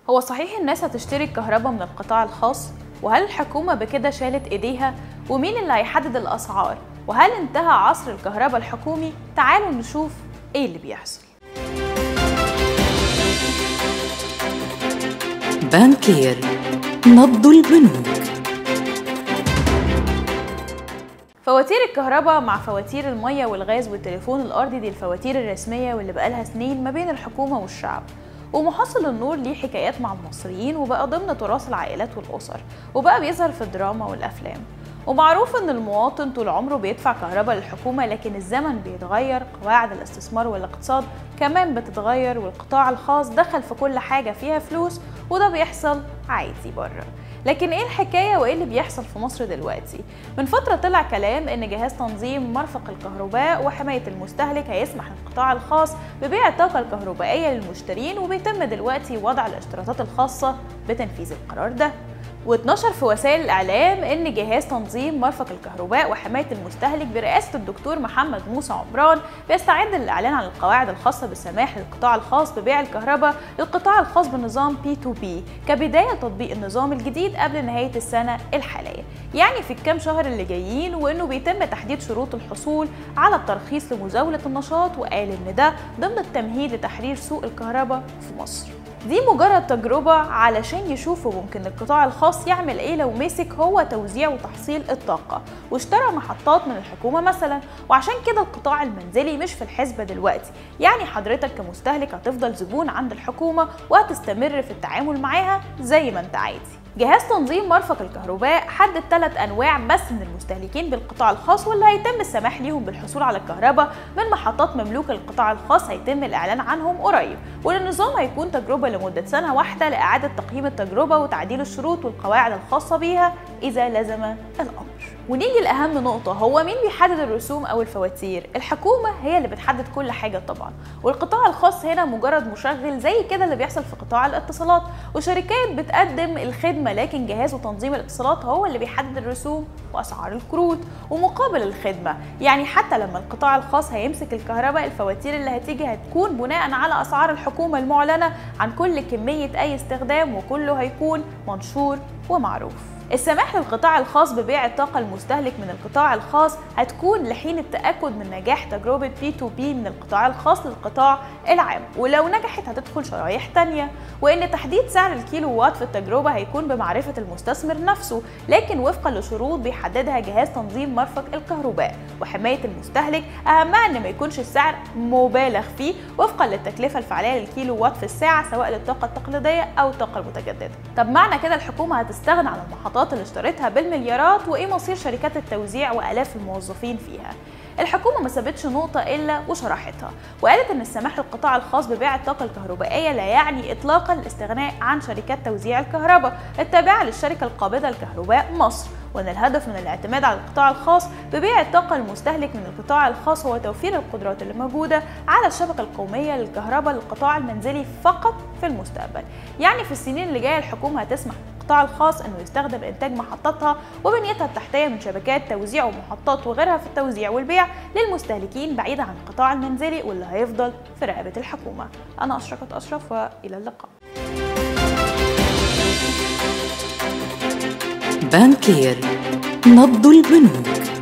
هو صحيح الناس هتشتري الكهرباء من القطاع الخاص؟ وهل الحكومة بكده شالت إيديها؟ ومين اللي هيحدد الأسعار؟ وهل انتهى عصر الكهرباء الحكومي؟ تعالوا نشوف إيه اللي بيحصل بانكير نبض البنوك فواتير الكهرباء مع فواتير المية والغاز والتليفون الأرضي دي الفواتير الرسمية واللي بقالها سنين ما بين الحكومة والشعب ومحصل النور ليه حكايات مع المصريين وبقى ضمن تراث العائلات والأسر وبقى بيظهر في الدراما والأفلام ومعروف ان المواطن طول عمره بيدفع كهرباء للحكومه لكن الزمن بيتغير قواعد الاستثمار والاقتصاد كمان بتتغير والقطاع الخاص دخل في كل حاجه فيها فلوس وده بيحصل عادي بره لكن ايه الحكايه وايه اللي بيحصل في مصر دلوقتي من فتره طلع كلام ان جهاز تنظيم مرفق الكهرباء وحمايه المستهلك هيسمح للقطاع الخاص ببيع الطاقه الكهربائيه للمشترين وبيتم دلوقتي وضع الاشتراطات الخاصه بتنفيذ القرار ده واتنشر في وسائل الإعلام إن جهاز تنظيم مرفق الكهرباء وحماية المستهلك برئاسة الدكتور محمد موسى عمران بيستعد للإعلان عن القواعد الخاصة بالسماح للقطاع الخاص ببيع الكهرباء للقطاع الخاص بنظام P2P كبداية تطبيق النظام الجديد قبل نهاية السنة الحالية يعني في الكام شهر اللي جايين وإنه بيتم تحديد شروط الحصول على الترخيص لمزاولة النشاط وقال إن ده ضمن التمهيد لتحرير سوق الكهرباء في مصر دي مجرد تجربة علشان يشوفوا ممكن القطاع الخاص يعمل ايه لو مسك هو توزيع وتحصيل الطاقة واشترى محطات من الحكومة مثلا وعشان كده القطاع المنزلي مش في الحسبة دلوقتي يعني حضرتك كمستهلك هتفضل زبون عند الحكومة وهتستمر في التعامل معاها زي ما انت عادي جهاز تنظيم مرفق الكهرباء حدد ثلاث انواع بس من المستهلكين بالقطاع الخاص واللي هيتم السماح ليهم بالحصول على الكهرباء من محطات مملوكه للقطاع الخاص هيتم الاعلان عنهم قريب والنظام هيكون تجربه لمده سنه واحده لاعاده تقييم التجربه وتعديل الشروط والقواعد الخاصه بيها اذا لزم الامر ونيجي لاهم نقطه هو مين بيحدد الرسوم او الفواتير الحكومه هي اللي بتحدد كل حاجه طبعا والقطاع الخاص هنا مجرد مشغل زي كده اللي بيحصل في قطاع الاتصالات وشركات بتقدم الخدمه لكن جهاز وتنظيم الاتصالات هو اللي بيحدد الرسوم واسعار الكروت ومقابل الخدمه يعني حتى لما القطاع الخاص هيمسك الكهرباء الفواتير اللي هتيجي هتكون بناء على اسعار الحكومه المعلنه عن كل كميه اي استخدام وكله هيكون منشور ومعروف السماح للقطاع الخاص ببيع الطاقة المستهلك من القطاع الخاص هتكون لحين التأكد من نجاح تجربة P2P من القطاع الخاص للقطاع العام ولو نجحت هتدخل شرايح تانية وإن تحديد سعر الكيلو وات في التجربة هيكون بمعرفة المستثمر نفسه لكن وفقا لشروط بيحددها جهاز تنظيم مرفق الكهرباء وحماية المستهلك أهمها إن ما يكونش السعر مبالغ فيه وفقا للتكلفة الفعلية للكيلو وات في الساعة سواء للطاقة التقليدية أو الطاقة المتجددة طب معنى كده الحكومة هتستغنى عن المحطات المحطات اللي اشتريتها بالمليارات وايه مصير شركات التوزيع والاف الموظفين فيها الحكومه ما سابتش نقطه الا وشرحتها وقالت ان السماح للقطاع الخاص ببيع الطاقه الكهربائيه لا يعني اطلاقا الاستغناء عن شركات توزيع الكهرباء التابعه للشركه القابضه لكهرباء مصر وان الهدف من الاعتماد على القطاع الخاص ببيع الطاقه المستهلك من القطاع الخاص هو توفير القدرات اللي موجوده على الشبكه القوميه للكهرباء للقطاع المنزلي فقط في المستقبل يعني في السنين اللي جايه الحكومه هتسمح القطاع الخاص انه يستخدم انتاج محطاتها وبنيتها التحتيه من شبكات توزيع ومحطات وغيرها في التوزيع والبيع للمستهلكين بعيدا عن القطاع المنزلي واللي هيفضل في رقبه الحكومه انا اشرقت اشرف والى اللقاء بانكير نبض البنوك